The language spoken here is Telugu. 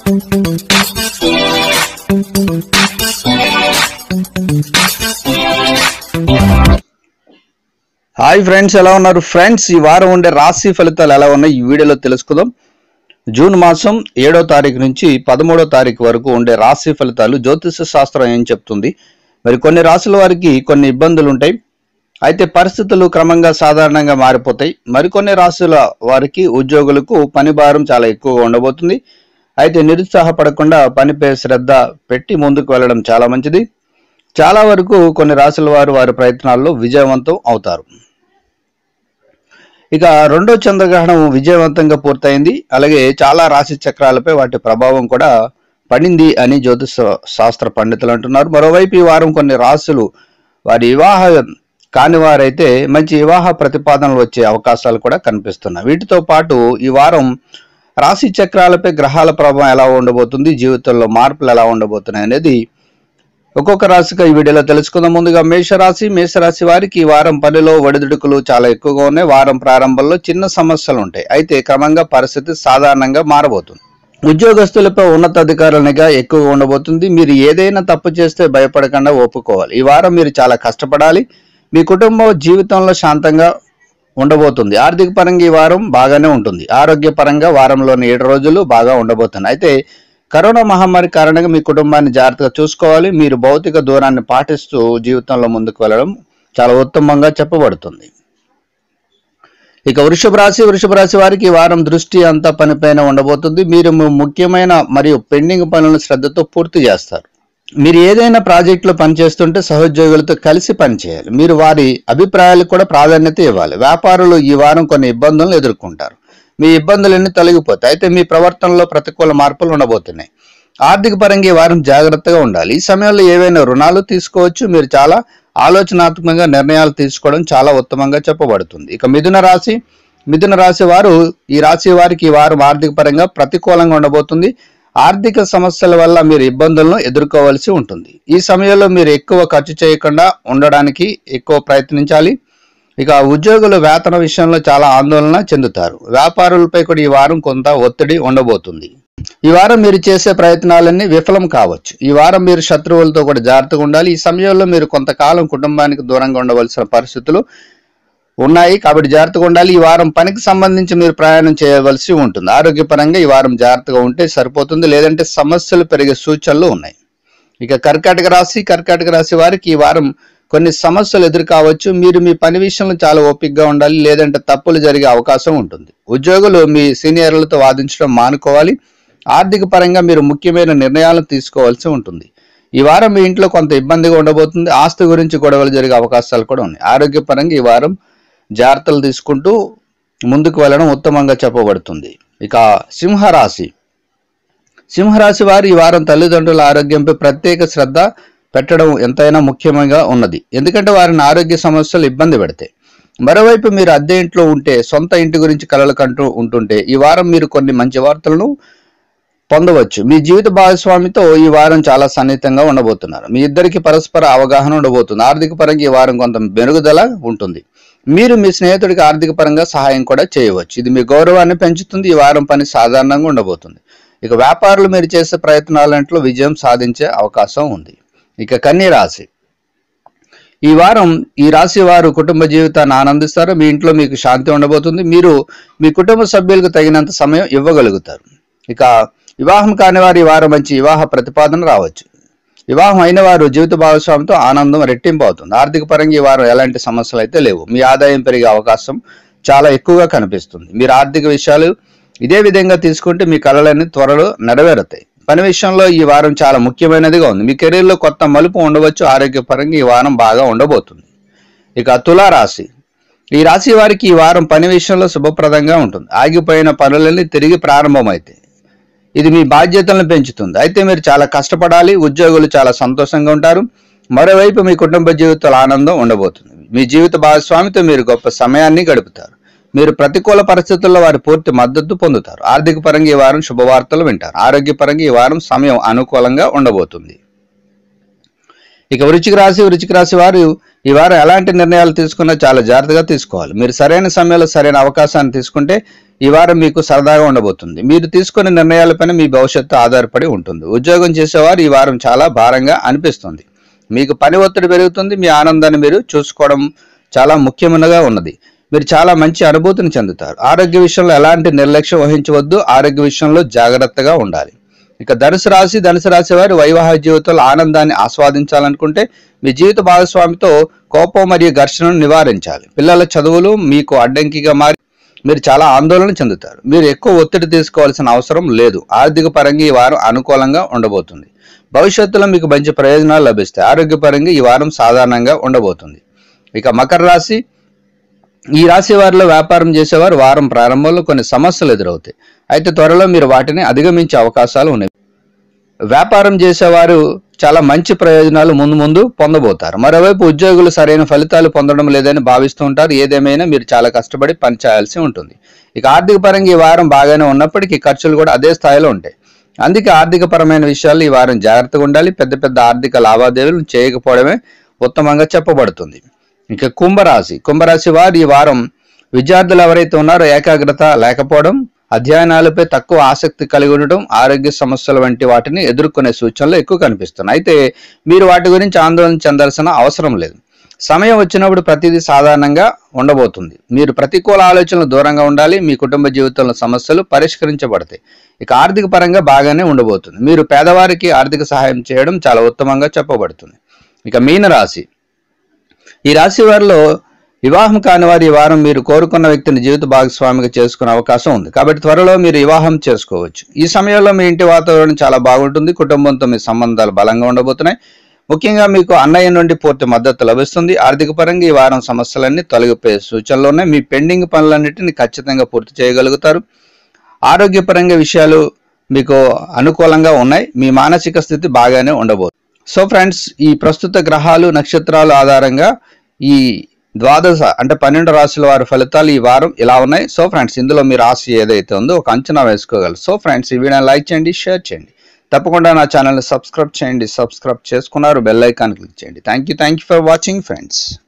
హాయ్ ఫ్రెండ్స్ ఎలా ఉన్నారు ఫ్రెండ్స్ ఈ వారం ఉండే రాశి ఫలితాలు ఎలా ఉన్నాయి ఈ వీడియోలో తెలుసుకుందాం జూన్ మాసం ఏడో తారీఖు నుంచి పదమూడో తారీఖు వరకు ఉండే రాశి ఫలితాలు జ్యోతిష శాస్త్రం ఏం చెప్తుంది మరి కొన్ని రాశుల వారికి కొన్ని ఇబ్బందులు ఉంటాయి అయితే పరిస్థితులు క్రమంగా సాధారణంగా మారిపోతాయి మరికొన్ని రాశుల వారికి ఉద్యోగులకు పని భారం చాలా ఎక్కువగా ఉండబోతుంది అయితే నిరుత్సాహపడకుండా పనిపై శ్రద్ధ పెట్టి ముందుకు వెళ్ళడం చాలా మంచిది చాలా వరకు కొన్ని రాశుల వారు వారి ప్రయత్నాల్లో విజయవంతం అవుతారు ఇక రెండో చంద్రగ్రహణం విజయవంతంగా పూర్తయింది అలాగే చాలా రాశి చక్రాలపై వాటి ప్రభావం కూడా పడింది అని జ్యోతిష శాస్త్ర పండితులు అంటున్నారు మరోవైపు ఈ వారం కొన్ని రాశులు వారి వివాహ కాని వారైతే మంచి వివాహ ప్రతిపాదనలు వచ్చే అవకాశాలు కూడా కనిపిస్తున్నాయి వీటితో పాటు ఈ వారం రాశి చక్రాలపై గ్రహాల ప్రభావం ఎలా ఉండబోతుంది జీవితంలో మార్పులు ఎలా ఉండబోతున్నాయి అనేది ఒక్కొక్క రాశిగా ఈ వీడియోలో తెలుసుకుందాం ముందుగా మేషరాశి మేషరాశి వారికి ఈ వారం పనిలో ఒడిదుడుకులు చాలా ఎక్కువగా ఉన్నాయి వారం ప్రారంభంలో చిన్న సమస్యలు ఉంటాయి అయితే క్రమంగా పరిస్థితి సాధారణంగా మారబోతుంది ఉద్యోగస్తులపై ఉన్నతాధికారుల నిఘా ఎక్కువగా ఉండబోతుంది మీరు ఏదైనా తప్పు చేస్తే భయపడకుండా ఒప్పుకోవాలి ఈ వారం మీరు చాలా కష్టపడాలి మీ కుటుంబ జీవితంలో శాంతంగా ఉండబోతుంది ఆర్థిక పరంగా ఈ వారం బాగానే ఉంటుంది ఆరోగ్యపరంగా వారంలోని ఏడు రోజులు బాగా ఉండబోతుంది అయితే కరోనా మహమ్మారి కారణంగా మీ కుటుంబాన్ని జాగ్రత్తగా చూసుకోవాలి మీరు భౌతిక దూరాన్ని పాటిస్తూ జీవితంలో ముందుకు వెళ్ళడం చాలా ఉత్తమంగా చెప్పబడుతుంది ఇక వృషభ రాశి వృషభ రాశి వారికి ఈ వారం దృష్టి అంతా పనిపైన ఉండబోతుంది మీరు ము- ముఖ్యమైన మరియు పెండింగ్ పనులను శ్రద్ధతో పూర్తి చేస్తారు మీరు ఏదైనా ప్రాజెక్టులో పనిచేస్తుంటే సహోద్యోగులతో కలిసి పనిచేయాలి మీరు వారి అభిప్రాయాలకు కూడా ప్రాధాన్యత ఇవ్వాలి వ్యాపారులు ఈ వారం కొన్ని ఇబ్బందులను ఎదుర్కొంటారు మీ ఇబ్బందులన్నీ తొలగిపోతాయి అయితే మీ ప్రవర్తనలో ప్రతికూల మార్పులు ఉండబోతున్నాయి ఆర్థిక పరంగా ఈ వారం జాగ్రత్తగా ఉండాలి ఈ సమయంలో ఏవైనా రుణాలు తీసుకోవచ్చు మీరు చాలా ఆలోచనాత్మకంగా నిర్ణయాలు తీసుకోవడం చాలా ఉత్తమంగా చెప్పబడుతుంది ఇక మిథున రాశి మిథున రాశి వారు ఈ రాశి వారికి ఈ వారం ఆర్థిక పరంగా ప్రతికూలంగా ఉండబోతుంది ఆర్థిక సమస్యల వల్ల మీరు ఇబ్బందులను ఎదుర్కోవాల్సి ఉంటుంది ఈ సమయంలో మీరు ఎక్కువ ఖర్చు చేయకుండా ఉండడానికి ఎక్కువ ప్రయత్నించాలి ఇక ఉద్యోగులు వేతన విషయంలో చాలా ఆందోళన చెందుతారు వ్యాపారులపై కూడా ఈ వారం కొంత ఒత్తిడి ఉండబోతుంది ఈ వారం మీరు చేసే ప్రయత్నాలన్నీ విఫలం కావచ్చు ఈ వారం మీరు శత్రువులతో కూడా జాగ్రత్తగా ఉండాలి ఈ సమయంలో మీరు కొంతకాలం కుటుంబానికి దూరంగా ఉండవలసిన పరిస్థితులు ఉన్నాయి కాబట్టి జాగ్రత్తగా ఉండాలి ఈ వారం పనికి సంబంధించి మీరు ప్రయాణం చేయవలసి ఉంటుంది ఆరోగ్యపరంగా ఈ వారం జాగ్రత్తగా ఉంటే సరిపోతుంది లేదంటే సమస్యలు పెరిగే సూచనలు ఉన్నాయి ఇక కర్కాటక రాశి కర్కాటక రాశి వారికి ఈ వారం కొన్ని సమస్యలు ఎదురు కావచ్చు మీరు మీ పని విషయంలో చాలా ఓపికగా ఉండాలి లేదంటే తప్పులు జరిగే అవకాశం ఉంటుంది ఉద్యోగులు మీ సీనియర్లతో వాదించడం మానుకోవాలి ఆర్థిక పరంగా మీరు ముఖ్యమైన నిర్ణయాలను తీసుకోవాల్సి ఉంటుంది ఈ వారం మీ ఇంట్లో కొంత ఇబ్బందిగా ఉండబోతుంది ఆస్తి గురించి గొడవలు జరిగే అవకాశాలు కూడా ఉన్నాయి ఆరోగ్యపరంగా ఈ వారం జాగ్రత్తలు తీసుకుంటూ ముందుకు వెళ్ళడం ఉత్తమంగా చెప్పబడుతుంది ఇక సింహరాశి సింహరాశి వారు ఈ వారం తల్లిదండ్రుల ఆరోగ్యంపై ప్రత్యేక శ్రద్ధ పెట్టడం ఎంతైనా ముఖ్యంగా ఉన్నది ఎందుకంటే వారిని ఆరోగ్య సమస్యలు ఇబ్బంది పెడతాయి మరోవైపు మీరు అద్దె ఇంట్లో ఉంటే సొంత ఇంటి గురించి కలలు కంటూ ఉంటుంటే ఈ వారం మీరు కొన్ని మంచి వార్తలను పొందవచ్చు మీ జీవిత భాగస్వామితో ఈ వారం చాలా సన్నిహితంగా ఉండబోతున్నారు మీ ఇద్దరికి పరస్పర అవగాహన ఉండబోతుంది ఆర్థిక పరంగా ఈ వారం కొంత మెరుగుదల ఉంటుంది మీరు మీ స్నేహితుడికి ఆర్థిక పరంగా సహాయం కూడా చేయవచ్చు ఇది మీ గౌరవాన్ని పెంచుతుంది ఈ వారం పని సాధారణంగా ఉండబోతుంది ఇక వ్యాపారులు మీరు చేసే ప్రయత్నాలంట్లో విజయం సాధించే అవకాశం ఉంది ఇక కన్య రాశి ఈ వారం ఈ రాశి వారు కుటుంబ జీవితాన్ని ఆనందిస్తారు మీ ఇంట్లో మీకు శాంతి ఉండబోతుంది మీరు మీ కుటుంబ సభ్యులకు తగినంత సమయం ఇవ్వగలుగుతారు ఇక వివాహం కాని వారు ఈ వారం మంచి వివాహ ప్రతిపాదన రావచ్చు వివాహం అయిన వారు జీవిత భాగస్వామితో ఆనందం రెట్టింపు అవుతుంది ఆర్థిక పరంగా ఈ వారం ఎలాంటి సమస్యలు అయితే లేవు మీ ఆదాయం పెరిగే అవకాశం చాలా ఎక్కువగా కనిపిస్తుంది మీరు ఆర్థిక విషయాలు ఇదే విధంగా తీసుకుంటే మీ కళలన్నీ త్వరలో నెరవేరుతాయి పని విషయంలో ఈ వారం చాలా ముఖ్యమైనదిగా ఉంది మీ కెరీర్లో కొత్త మలుపు ఉండవచ్చు ఆరోగ్యపరంగా ఈ వారం బాగా ఉండబోతుంది ఇక తులారాశి ఈ రాశి వారికి ఈ వారం పని విషయంలో శుభప్రదంగా ఉంటుంది ఆగిపోయిన పనులన్నీ తిరిగి ప్రారంభమవుతాయి ఇది మీ బాధ్యతలను పెంచుతుంది అయితే మీరు చాలా కష్టపడాలి ఉద్యోగులు చాలా సంతోషంగా ఉంటారు మరోవైపు మీ కుటుంబ జీవితంలో ఆనందం ఉండబోతుంది మీ జీవిత భాగస్వామితో మీరు గొప్ప సమయాన్ని గడుపుతారు మీరు ప్రతికూల పరిస్థితుల్లో వారి పూర్తి మద్దతు పొందుతారు ఆర్థిక పరంగా ఈ వారం శుభవార్తలు వింటారు ఆరోగ్యపరంగా ఈ వారం సమయం అనుకూలంగా ఉండబోతుంది ఇక వృచ్చిక రాశి వృచ్చిక రాశి వారు ఈ వారం ఎలాంటి నిర్ణయాలు తీసుకున్నా చాలా జాగ్రత్తగా తీసుకోవాలి మీరు సరైన సమయంలో సరైన అవకాశాన్ని తీసుకుంటే ఈ వారం మీకు సరదాగా ఉండబోతుంది మీరు తీసుకునే నిర్ణయాలపైన మీ భవిష్యత్తు ఆధారపడి ఉంటుంది ఉద్యోగం చేసేవారు ఈ వారం చాలా భారంగా అనిపిస్తుంది మీకు పని ఒత్తిడి పెరుగుతుంది మీ ఆనందాన్ని మీరు చూసుకోవడం చాలా ముఖ్యమైనగా ఉన్నది మీరు చాలా మంచి అనుభూతిని చెందుతారు ఆరోగ్య విషయంలో ఎలాంటి నిర్లక్ష్యం వహించవద్దు ఆరోగ్య విషయంలో జాగ్రత్తగా ఉండాలి ఇక ధనుసు రాశి ధనుసు రాశి వారు వైవాహిక జీవితంలో ఆనందాన్ని ఆస్వాదించాలనుకుంటే మీ జీవిత భాగస్వామితో కోపం మరియు ఘర్షణను నివారించాలి పిల్లల చదువులు మీకు అడ్డంకిగా మారి మీరు చాలా ఆందోళన చెందుతారు మీరు ఎక్కువ ఒత్తిడి తీసుకోవాల్సిన అవసరం లేదు ఆర్థిక పరంగా ఈ వారం అనుకూలంగా ఉండబోతుంది భవిష్యత్తులో మీకు మంచి ప్రయోజనాలు లభిస్తాయి ఆరోగ్యపరంగా ఈ వారం సాధారణంగా ఉండబోతుంది ఇక మకర రాశి ఈ రాశి వారిలో వ్యాపారం చేసేవారు వారం ప్రారంభంలో కొన్ని సమస్యలు ఎదురవుతాయి అయితే త్వరలో మీరు వాటిని అధిగమించే అవకాశాలు ఉన్నాయి వ్యాపారం చేసేవారు చాలా మంచి ప్రయోజనాలు ముందు ముందు పొందబోతారు మరోవైపు ఉద్యోగులు సరైన ఫలితాలు పొందడం లేదని భావిస్తూ ఉంటారు ఏదేమైనా మీరు చాలా కష్టపడి పని చేయాల్సి ఉంటుంది ఇక ఆర్థిక పరంగా ఈ వారం బాగానే ఉన్నప్పటికీ ఖర్చులు కూడా అదే స్థాయిలో ఉంటాయి అందుకే ఆర్థిక పరమైన విషయాల్లో ఈ వారం జాగ్రత్తగా ఉండాలి పెద్ద పెద్ద ఆర్థిక లావాదేవీలు చేయకపోవడమే ఉత్తమంగా చెప్పబడుతుంది ఇక కుంభరాశి కుంభరాశి వారు ఈ వారం విద్యార్థులు ఎవరైతే ఉన్నారో ఏకాగ్రత లేకపోవడం అధ్యయనాలపై తక్కువ ఆసక్తి కలిగి ఉండడం ఆరోగ్య సమస్యల వంటి వాటిని ఎదుర్కొనే సూచనలు ఎక్కువ కనిపిస్తున్నాయి అయితే మీరు వాటి గురించి ఆందోళన చెందాల్సిన అవసరం లేదు సమయం వచ్చినప్పుడు ప్రతిదీ సాధారణంగా ఉండబోతుంది మీరు ప్రతికూల ఆలోచనలు దూరంగా ఉండాలి మీ కుటుంబ జీవితంలో సమస్యలు పరిష్కరించబడతాయి ఇక ఆర్థిక పరంగా బాగానే ఉండబోతుంది మీరు పేదవారికి ఆర్థిక సహాయం చేయడం చాలా ఉత్తమంగా చెప్పబడుతుంది ఇక మీన రాశి ఈ రాశి వారిలో వివాహం కాని వారి ఈ వారం మీరు కోరుకున్న వ్యక్తిని జీవిత భాగస్వామిగా చేసుకునే అవకాశం ఉంది కాబట్టి త్వరలో మీరు వివాహం చేసుకోవచ్చు ఈ సమయంలో మీ ఇంటి వాతావరణం చాలా బాగుంటుంది కుటుంబంతో మీ సంబంధాలు బలంగా ఉండబోతున్నాయి ముఖ్యంగా మీకు అన్నయ్య నుండి పూర్తి మద్దతు లభిస్తుంది ఆర్థిక పరంగా ఈ వారం సమస్యలన్నీ తొలగిపోయే సూచనలు ఉన్నాయి మీ పెండింగ్ పనులన్నిటిని ఖచ్చితంగా పూర్తి చేయగలుగుతారు ఆరోగ్యపరంగా విషయాలు మీకు అనుకూలంగా ఉన్నాయి మీ మానసిక స్థితి బాగానే ఉండబోతుంది సో ఫ్రెండ్స్ ఈ ప్రస్తుత గ్రహాలు నక్షత్రాలు ఆధారంగా ఈ ద్వాదశ అంటే పన్నెండు రాశుల వారి ఫలితాలు ఈ వారం ఇలా ఉన్నాయి సో ఫ్రెండ్స్ ఇందులో మీ రాశి ఏదైతే ఉందో ఒక అంచనా వేసుకోగలరు సో ఫ్రెండ్స్ ఈ వీడియోని లైక్ చేయండి షేర్ చేయండి తప్పకుండా నా ఛానల్ని సబ్స్క్రైబ్ చేయండి సబ్స్క్రైబ్ చేసుకున్నారు బెల్ ఐకాన్ క్లిక్ చేయండి thank you thank you for watching friends